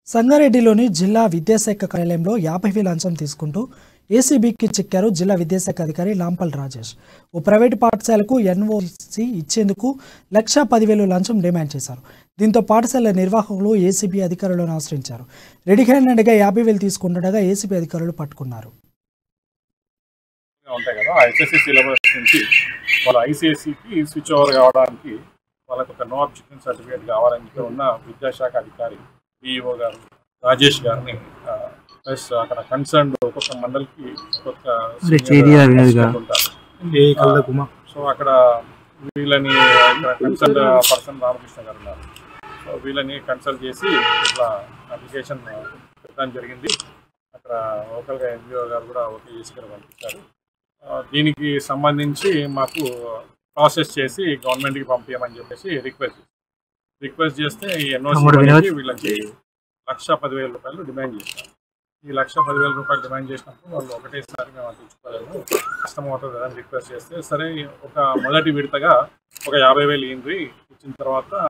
సంగారెడ్డిలోని జిల్లా విద్యాశాఖ కార్యాలయంలో యాభై వేల లంచం తీసుకుంటూ ఏసీబీకి చిక్కారు జిల్లా విద్యాశాఖ అధికారి లాంపల్ రాజేష్ ఓ ప్రైవేటు పాఠశాలకు ఎన్ఓసి ఇచ్చేందుకు లక్షా పదివేలు లంచం డిమాండ్ చేశారు దీంతో పాఠశాల నిర్వాహకులు ఏసీబీ అధికారులను ఆశ్రయించారు రెడీ హ్యాండెడ్గా యాభై వేలు తీసుకుంటుండగా ఏసీబీ అధికారులు పట్టుకున్నారు ఉంటాయి కదా ఆ ఎస్ఎస్సి సిలబస్ నుంచి వాళ్ళ ఐసిఎస్సికి స్విచ్ ఓవర్ కావడానికి వాళ్ళకి ఒక నో అబ్జెక్షన్ సర్టిఫికేట్ కావాలని చెప్పి ఉన్న విద్యాశాఖ అధికారి డిఈఓ గారు రాజేష్ గారిని ప్లస్ అక్కడ కన్సర్న్ ఒక్కొక్క మండలికి ఒక్కొక్క అరే senior చేరియా వినోద్గా. assistant ఉంటారు సో అక్కడ వీళ్ళని ఇక్కడ కన్సల్ట్ పర్సన్ రామకృష్ణ గారు ఉన్నారు సో వీళ్ళని కన్సల్ట్ చేసి ఇట్లా అప్లికేషన్ పెట్టడం జరిగింది అక్కడ లోకల్గా ఎన్జిఓ గారు కూడా ఓకే చేసి ఇక్కడ పంపించారు ఆ, దీనికి సంబంధించి మాకు ప్రాసెస్ చేసి గవర్నమెంట్కి పంపించమని చెప్పేసి రిక్వెస్ట్ రిక్వెస్ట్ చేస్తే ఈ తమ్ముడు వినోద్. ఎన్ఓసి వీళ్ళకి లక్ష పదివేల రూపాయలు డిమాండ్ చేశారు ఈ లక్ష పదివేల రూపాయలు డిమాండ్ చేసినప్పుడు వాళ్ళు ఒకటేసారి మేము అది ఇచ్చుకోలేము కష్టం అవుతుంది కదా అని రిక్వెస్ట్ చేస్తే సరే ఒక మొదటి విడతగా ఒక యాభై వేలు ఇవ్వండి ఇచ్చిన తర్వాత